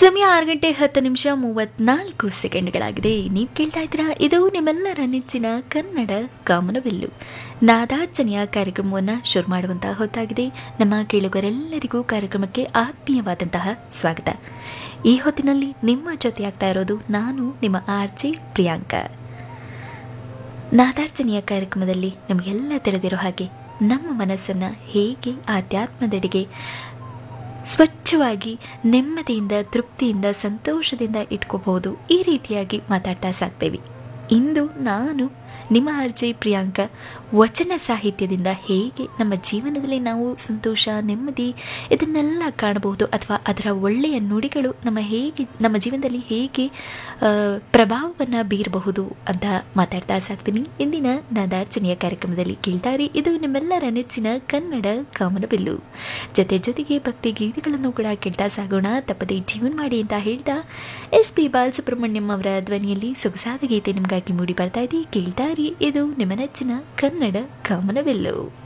ಸಮಯ ಆರು ಗಂಟೆ ಹತ್ತು ನಿಮಿಷ ಮೂವತ್ನಾಲ್ಕು ಸೆಕೆಂಡ್ಗಳಾಗಿದೆ ನೀವು ಕೇಳ್ತಾ ಇದ್ದೀರಾ ಇದು ನಿಮ್ಮೆಲ್ಲರ ನೆಚ್ಚಿನ ಕನ್ನಡ ಕಾಮನಬಿಲ್ಲು ನಾದಾರ್ಚನೆಯ ಕಾರ್ಯಕ್ರಮವನ್ನು ಶುರು ಮಾಡುವಂತಹ ಹೊತ್ತಾಗಿದೆ ನಮ್ಮ ಕೇಳುಗರೆಲ್ಲರಿಗೂ ಕಾರ್ಯಕ್ರಮಕ್ಕೆ ಆತ್ಮೀಯವಾದಂತಹ ಸ್ವಾಗತ ಈ ಹೊತ್ತಿನಲ್ಲಿ ನಿಮ್ಮ ಜೊತೆಯಾಗ್ತಾ ಇರೋದು ನಾನು ನಿಮ್ಮ ಆರ್ಜಿ ಪ್ರಿಯಾಂಕಾ ನಾದಾರ್ಚನೆಯ ಕಾರ್ಯಕ್ರಮದಲ್ಲಿ ನಮಗೆಲ್ಲ ತಿಳಿದಿರೋ ಹಾಗೆ ನಮ್ಮ ಮನಸ್ಸನ್ನು ಹೇಗೆ ಆಧ್ಯಾತ್ಮದೆಡೆಗೆ ಸ್ವಚ್ಛವಾಗಿ ನೆಮ್ಮದಿಯಿಂದ ತೃಪ್ತಿಯಿಂದ ಸಂತೋಷದಿಂದ ಇಟ್ಕೋಬಹುದು ಈ ರೀತಿಯಾಗಿ ಮಾತಾಡ್ತಾ ಸಾಕ್ತೇವೆ ಇಂದು ನಾನು ನಿಮ್ಮ ಅರ್ಜಿ ಪ್ರಿಯಾಂಕ ವಚನ ಸಾಹಿತ್ಯದಿಂದ ಹೇಗೆ ನಮ್ಮ ಜೀವನದಲ್ಲಿ ನಾವು ಸಂತೋಷ ನೆಮ್ಮದಿ ಇದನ್ನೆಲ್ಲ ಕಾಣಬಹುದು ಅಥವಾ ಅದರ ಒಳ್ಳೆಯ ನುಡಿಗಳು ನಮ್ಮ ಹೇಗೆ ನಮ್ಮ ಜೀವನದಲ್ಲಿ ಹೇಗೆ ಪ್ರಭಾವವನ್ನು ಬೀರಬಹುದು ಅಂತ ಮಾತಾಡ್ತಾ ಸಾಕ್ತೀನಿ ಇಂದಿನ ನಾದಾರ್ಚನೆಯ ಕಾರ್ಯಕ್ರಮದಲ್ಲಿ ಕೇಳ್ತಾರೆ ಇದು ನಿಮ್ಮೆಲ್ಲರ ನೆಚ್ಚಿನ ಕನ್ನಡ ಕಾಮನಬಿಲ್ಲು ಜೊತೆ ಜೊತೆಗೆ ಭಕ್ತಿ ಗೀತೆಗಳನ್ನು ಕೂಡ ಕೇಳ್ತಾ ಸಾಗೋಣ ತಪ್ಪದೆ ಜೀವನ ಮಾಡಿ ಅಂತ ಹೇಳ್ತಾ ಎಸ್ ಪಿ ಬಾಲಸುಬ್ರಹ್ಮಣ್ಯಂ ಅವರ ಧ್ವನಿಯಲ್ಲಿ ಸೊಗಸಾದ ಗೀತೆ ನಿಮಗಾಗಿ ಮೂಡಿ ಬರ್ತಾ ಇದೆ ಕೇಳ್ತಾರಿ ಇದು ನಿಮ್ಮ ನೆಚ್ಚಿನ ಕನ್ನಡ ಕಾಮನಬಿಲ್ಲು